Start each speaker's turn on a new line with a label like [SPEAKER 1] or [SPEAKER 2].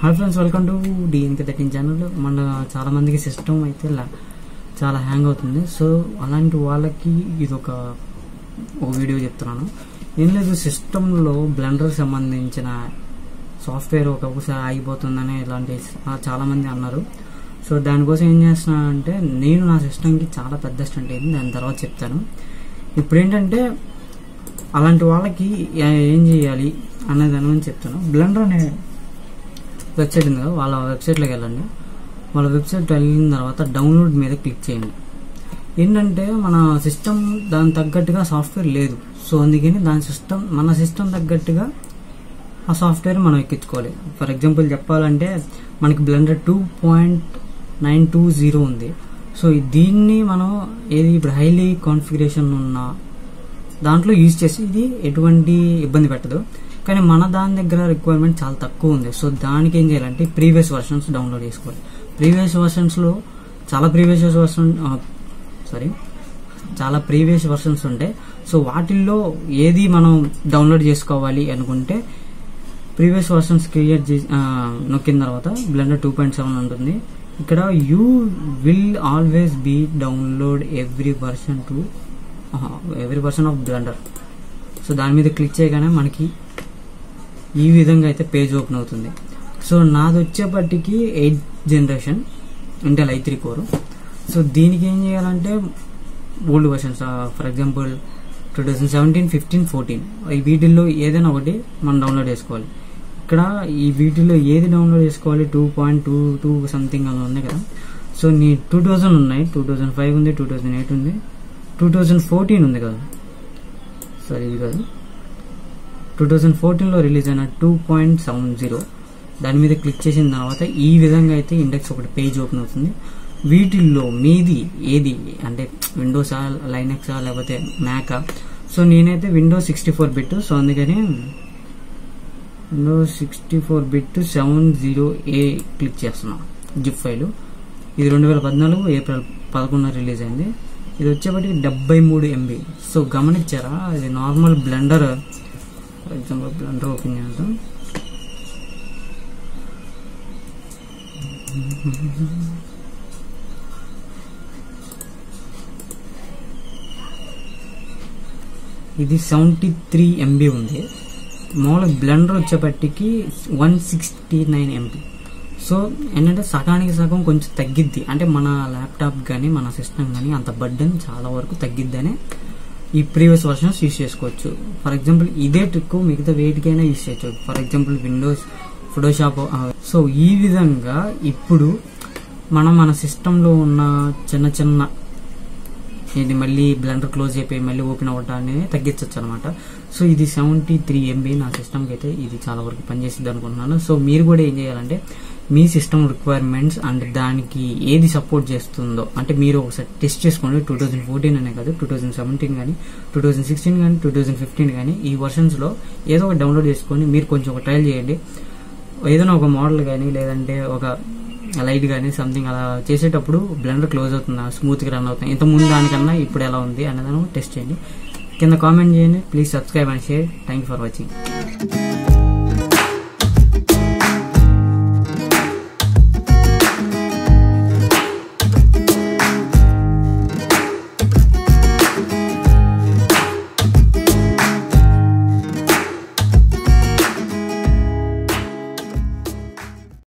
[SPEAKER 1] hi friends welcome to DNK thirteen channel మన చాలా మందికి సిస్టమ్ అయితే లా- చాలా హ్యాంగ్ అవుతుంది సో అలాంటి వాళ్ళకి ఇది ఒక ఒక వీడియో చెప్తున్నాను ఏం లేదు సిస్టంలో బ్లెండర్ సంబంధించిన సాఫ్ట్వేర్ ఒక్కొక్కసారి ఆగిపోతుందని ఇలాంటి ఆ, చాలా మంది అన్నారు సో దానికోసం ఏం చేస్తున్నానంటే నేను నా సిస్టమ్కి చాలా పెద్ద స్టంట్ అయింది దాని తర్వాత చెప్తాను ఇప్పుడు ఏంటంటే అలాంటి వాళ్ళకి ఏ- ఏం చేయాలి అనే దాని గురించి చెప్తాను బ్లెండర్ అనే వెబ్సైట్ ఉంది కదా వాళ్ళ వెబ్సైట్లోకి వెళ్ళండి వాళ్ళ వెబ్సైట్ వెళ్ళిన తర్వాత డౌన్లోడ్ మీద క్లిక్ చేయండి ఏంటంటే మన సిస్టమ్ దాని తగ్గట్టుగా సాఫ్ట్వేర్ లేదు సో అందుకని దాని సిస్టమ్ మన సిస్టమ్ తగ్గట్టుగా ఆ సాఫ్ట్వేర్ మనం ఎక్కించుకోవాలి ఫర్ ఎగ్జాంపుల్ చెప్పాలంటే మనకి Blender two point nine two zero ఉంది సో దీన్ని మనం ఏది ఇప్పుడు హైలీ కాన్ఫిగరేషన్ ఉన్న దాంట్లో యూజ్ చేసి ఇది ఎటువంటి ఇబ్బంది పెట్టదు కానీ మన దాని దగ్గర రిక్వైర్మెంట్ చాలా తక్కువ ఉంది సో దానికి ఏం చేయాలంటే ప్రీవియస్ వర్షన్స్ డౌన్లోడ్ చేసుకోవాలి ప్రీవియస్ వర్షన్స్లో చాలా ప్రీవియస్ వర్షన్ సారీ చాలా ప్రీవియస్ వర్షన్స్ ఉంటాయి సో వాటిల్లో ఏది మనం డౌన్లోడ్ చేసుకోవాలి అనుకుంటే ప్రీవియస్ వర్షన్స్ క్రియేట్ చేసి ఆ, నొక్కిన తర్వాత బ్లెండర్ టూ పాయింట్ సెవెన్ ఉంటుంది ఇక్కడ you will always be download every version to every version of Blender so దాని మీద క్లిక్ చేయగానే మనకి ఈ విధంగా అయితే పేజ్ ఓపెన్ అవుతుంది సో నాది వచ్చేపటికి eighth generation Intel i three core so దీనికి ఏం చేయాలంటే old versions for example two thousand seventeen fifteen fourteen ఈ వీటిల్లో ఏదైనా ఒకటి మనం డౌన్లోడ్ చేసుకోవాలి ఇక్కడ ఈ వీటిలో ఏది డౌన్లోడ్ చేసుకోవాలి two point two two something అలా ఉన్నాయి కదా సో నీ టూ థౌజండ్ ఉన్నాయి టూ థౌజండ్ ఫైవ్ ఉంది టూ థౌజండ్ ఎయిట్ ఉంది టూ థౌజండ్ ఫోర్టీన్ ఉంది కదా సారీ ఇది కాదు టూ థౌజండ్ ఫోర్టీన్లో రిలీజ్ అయిన టూ పాయింట్ సెవెన్ జీరో దాని మీద క్లిక్ చేసిన తర్వాత ఈ విధంగా అయితే ఇండెక్స్ ఒకటి పేజ్ ఓపెన్ అవుతుంది వీటిల్లో మీది ఏది అంటే విండోసా లైనక్సా లేకపోతే మ్యాకా సో నేనైతే Windows sixty four bit so అందుకని Windows sixty four bit seven zero ఏ క్లిక్ చేస్తున్నా జిప్ ఫైల్ ఇది రెండు వేల పద్నాలుగు ఏప్రిల్ పదకొండున రిలీజ్ అయింది ఇది వచ్చేప్పటికి డెబ్బై మూడు ఎంబీ సో గమనించారా ఇది normal Blender for example Blender open చేద్దాం ఇది సెవెంటీ త్రీ ఎంబీ ఉంది మామూలుగా బ్లెండర్ వచ్చేపటికి one sixty nine MB so ఏంటంటే సగానికి సగం కొంచెం తగ్గిద్ది అంటే మన ల్యాప్టాప్ కానీ మన సిస్టమ్ కానీ అంత బర్డెన్ చాలా వరకు తగ్గిద్దనే ఈ ప్రీవియస్ వర్షన్స్ యూస్ చేసుకోవచ్చు ఫర్ ఎగ్జాంపుల్ ఇదే ట్రిక్ మిగతా వేటికైనా యూస్ చేయొచ్చు for example Windows Photoshop so ఈ విధంగా ఇప్పుడు మనం మన సిస్టంలో ఉన్న చిన్న చిన్న ఇది మళ్ళీ బ్లెండర్ క్లోజ్ అయిపోయి మళ్ళీ ఓపెన్ అవ్వటాన్ని తగ్గించవచ్చు అనమాట సో ఇది సెవెంటీ త్రీ ఎంబీ నా సిస్టమ్కి అయితే ఇది చాలా వరకు పనిచేసింది అనుకుంటున్నాను సో మీరు కూడా ఏం చేయాలంటే మీ సిస్టమ్ రిక్వైర్మెంట్స్ అండ్ దానికి ఏది సపోర్ట్ చేస్తుందో అంటే మీరు ఒకసారి టెస్ట్ చేసుకోండి టూ థౌజండ్ ఫోర్టీన్ అనే కాదు టూ థౌజండ్ సెవెంటీన్ కానీ టూ థౌజండ్ సిక్స్టీన్ కానీ టూ థౌజండ్ ఫిఫ్టీన్ కానీ ఈ వర్షన్స్లో ఏదో ఒక డౌన్లోడ్ చేసుకొని మీరు కొంచెం ఒక ట్రయల్ చేయండి ఏదైనా ఒక మోడల్ కానీ లేదంటే ఒక లైట్ కానీ సంథింగ్ అలా చేసేటప్పుడు బ్లెండర్ క్లోజ్ అవుతుందా స్మూత్గా రన్ అవుతుంది ఇంత ముందు దానికన్నా ఇప్పుడు ఎలా ఉంది అనేదాన్ని టెస్ట్ చేయండి కింద కామెంట్ చేయండి please subscribe and share thank for watching